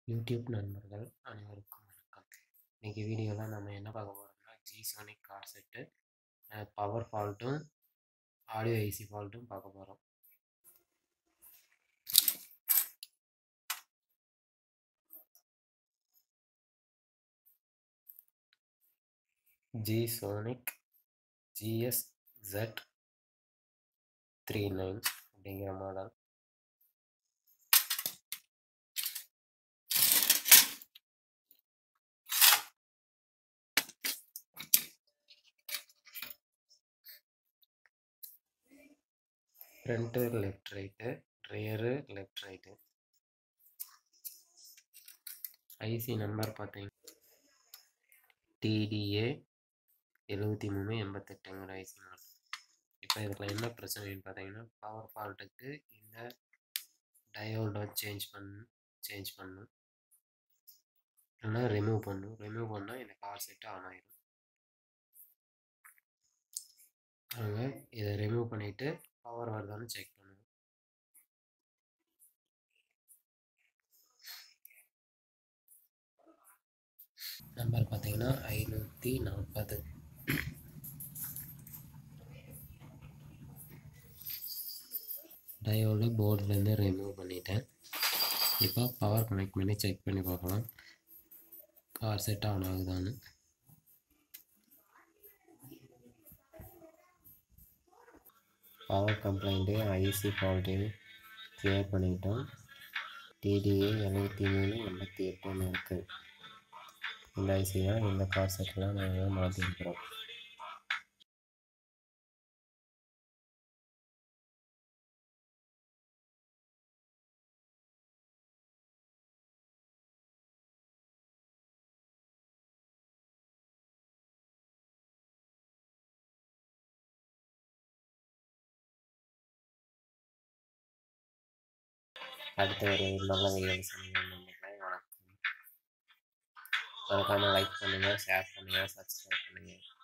YouTube நண்பர்கள் அனைவருக்கும் வணக்கம் இன்றைக்கி வீடியோவில் நம்ம என்ன பார்க்க போகிறோம்னா ஜிசோனிக் கார் செட்டு பவர் ஃபால்ட்டும் ஆடியோ ஐசி ஃபால்ட்டும் பார்க்க போகிறோம் Gsonic GS Z three nine அப்படிங்கிற model front left right rear left right IC number பார்த்தீங்க டிடிஏ எழுபத்தி மூணு எண்பத்தெட்டுங்கிற ஐசி மாடல் இப்போ இதுக்குள்ள என்ன பிரச்சனைன்னு பார்த்தீங்கன்னா பவர் ஃபால்ட்டுக்கு இந்த டயோட சேஞ்ச் பண்ணு சேஞ்ச் பண்ணும் இல்லைனா ரிமூவ் பண்ணும் ரிமூவ் பண்ணால் இந்த கார் செட்டு ஆன் ஆயிடும் அவங்க இதை ரிமூவ் பண்ணிவிட்டு பவர் வருதான்னு செக் பண்ணுவோம் நம்பர் பார்த்தீங்கன்னா ஐநூற்றி நாற்பது டயோடு போர்ட்லேருந்து ரிமூவ் பண்ணிட்டேன் இப்போ பவர் கனெக்ட் பண்ணி செக் பண்ணி பார்க்கலாம் கார் செட் ஆன் ஆகுதான்னு பவர் கம்ப்ளைண்ட்டு ஐசி ஃபால்ட்டையும் கிளியர் பண்ணிட்டோம் டிடிஏ எழுபத்தி மூணு எண்பத்தி எட்டுன்னு இருக்குது இந்த ஐசி தான் இந்த கார் செட்டில் நாங்கள் மாற்றிருக்கிறோம் அடுத்த ஒரு நல்ல வீடியோ சந்திக்கிறேன் வணக்கம் மறக்காமல் லைக் பண்ணுங்கள் ஷேர் பண்ணுங்கள் சப்ஸ்கிரைப் பண்ணுங்கள்